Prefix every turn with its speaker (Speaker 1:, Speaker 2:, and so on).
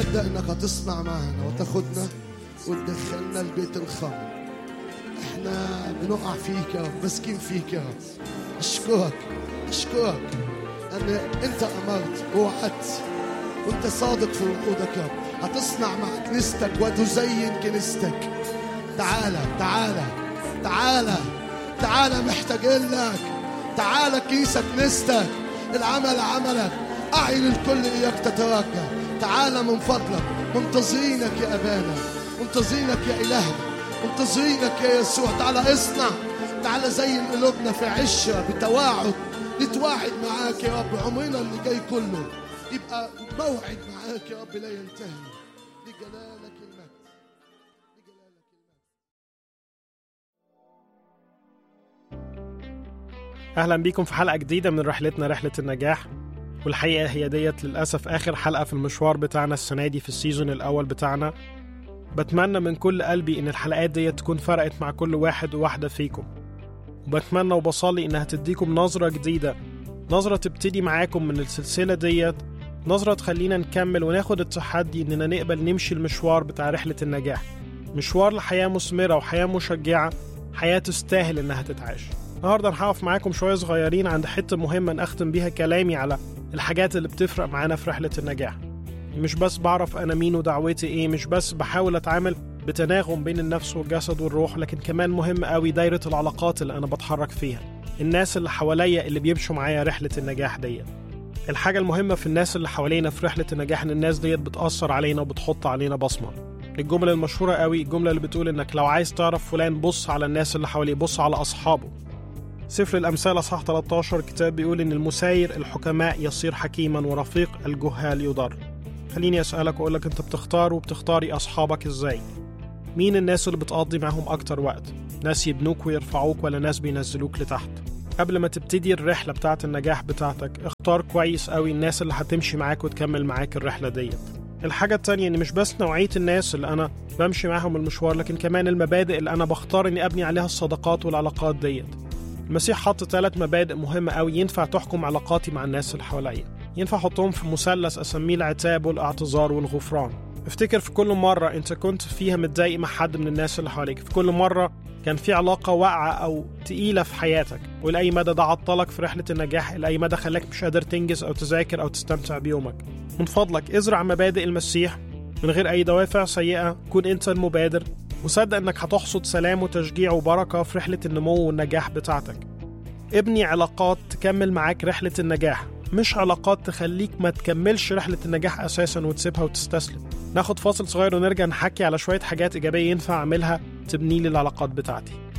Speaker 1: صدق انك هتصنع معنا وتاخدنا وتدخلنا البيت الخمر احنا بنقع فيك يا رب ماسكين فيك يا رب اشكرك اشكرك ان انت امرت ووعدت وانت صادق في وعودك يا رب هتصنع مع كنيستك وتزين كنيستك تعالى تعالى تعالى تعالى محتاجين لك تعالى كنيسة كنيستك العمل عملك أعين الكل إياك تترجى تعالى من فضلك منتظرينك يا أبانا منتظرينك يا إلهنا منتظرينك يا يسوع تعالى اصنع تعالى زين قلوبنا في عشرة بتواعد نتواعد معاك يا رب عمرنا اللي جاي كله يبقى موعد معاك يا رب لا ينتهي لجلالك المجد لجلالك المجد
Speaker 2: اهلا بيكم في حلقه جديده من رحلتنا رحله النجاح والحقيقه هي ديت للاسف اخر حلقه في المشوار بتاعنا السنه دي في السيزون الاول بتاعنا بتمنى من كل قلبي ان الحلقات ديت تكون فرقت مع كل واحد وواحده فيكم وبتمنى وبصلي انها تديكم نظره جديده نظره تبتدي معاكم من السلسله ديت نظره تخلينا نكمل وناخد التحدي اننا نقبل نمشي المشوار بتاع رحله النجاح مشوار لحياه مثمره وحياه مشجعه حياه تستاهل انها تتعاش النهارده هنقف معاكم شويه صغيرين عند حته مهمه نختم بيها كلامي على الحاجات اللي بتفرق معانا في رحله النجاح مش بس بعرف انا مين ودعوتي ايه مش بس بحاول اتعامل بتناغم بين النفس والجسد والروح لكن كمان مهم قوي دايره العلاقات اللي انا بتحرك فيها الناس اللي حواليا اللي بيمشوا معايا رحله النجاح ديت الحاجة المهمة في الناس اللي حوالينا في رحلة النجاح إن الناس ديت بتأثر علينا وبتحط علينا بصمة الجملة المشهورة قوي الجملة اللي بتقول إنك لو عايز تعرف فلان بص على الناس اللي حواليه بص على أصحابه سفر الأمثال أصحاح 13 كتاب بيقول إن المساير الحكماء يصير حكيما ورفيق الجهال يضر خليني أسألك وأقول لك أنت بتختار وبتختاري أصحابك إزاي مين الناس اللي بتقضي معاهم أكتر وقت ناس يبنوك ويرفعوك ولا ناس بينزلوك لتحت قبل ما تبتدي الرحلة بتاعة النجاح بتاعتك اختار كويس قوي الناس اللي هتمشي معاك وتكمل معاك الرحلة ديت الحاجة التانية ان مش بس نوعية الناس اللي انا بمشي معاهم المشوار لكن كمان المبادئ اللي انا بختار اني ابني عليها الصداقات والعلاقات ديت المسيح حط ثلاث مبادئ مهمة قوي ينفع تحكم علاقاتي مع الناس اللي حواليا ينفع احطهم في مثلث اسميه العتاب والاعتذار والغفران افتكر في كل مرة انت كنت فيها متضايق مع حد من الناس اللي حواليك في كل مرة كان في علاقة واقعة أو تقيلة في حياتك ولأي مدى ده عطلك في رحلة النجاح لأي مدى خلاك مش قادر تنجز أو تذاكر أو تستمتع بيومك من فضلك ازرع مبادئ المسيح من غير أي دوافع سيئة كون أنت المبادر وصدق أنك هتحصد سلام وتشجيع وبركة في رحلة النمو والنجاح بتاعتك ابني علاقات تكمل معاك رحلة النجاح مش علاقات تخليك ما تكملش رحلة النجاح أساسا وتسيبها وتستسلم ناخد فاصل صغير ونرجع نحكي على شوية حاجات إيجابية ينفع أعملها تبني لي العلاقات بتاعتي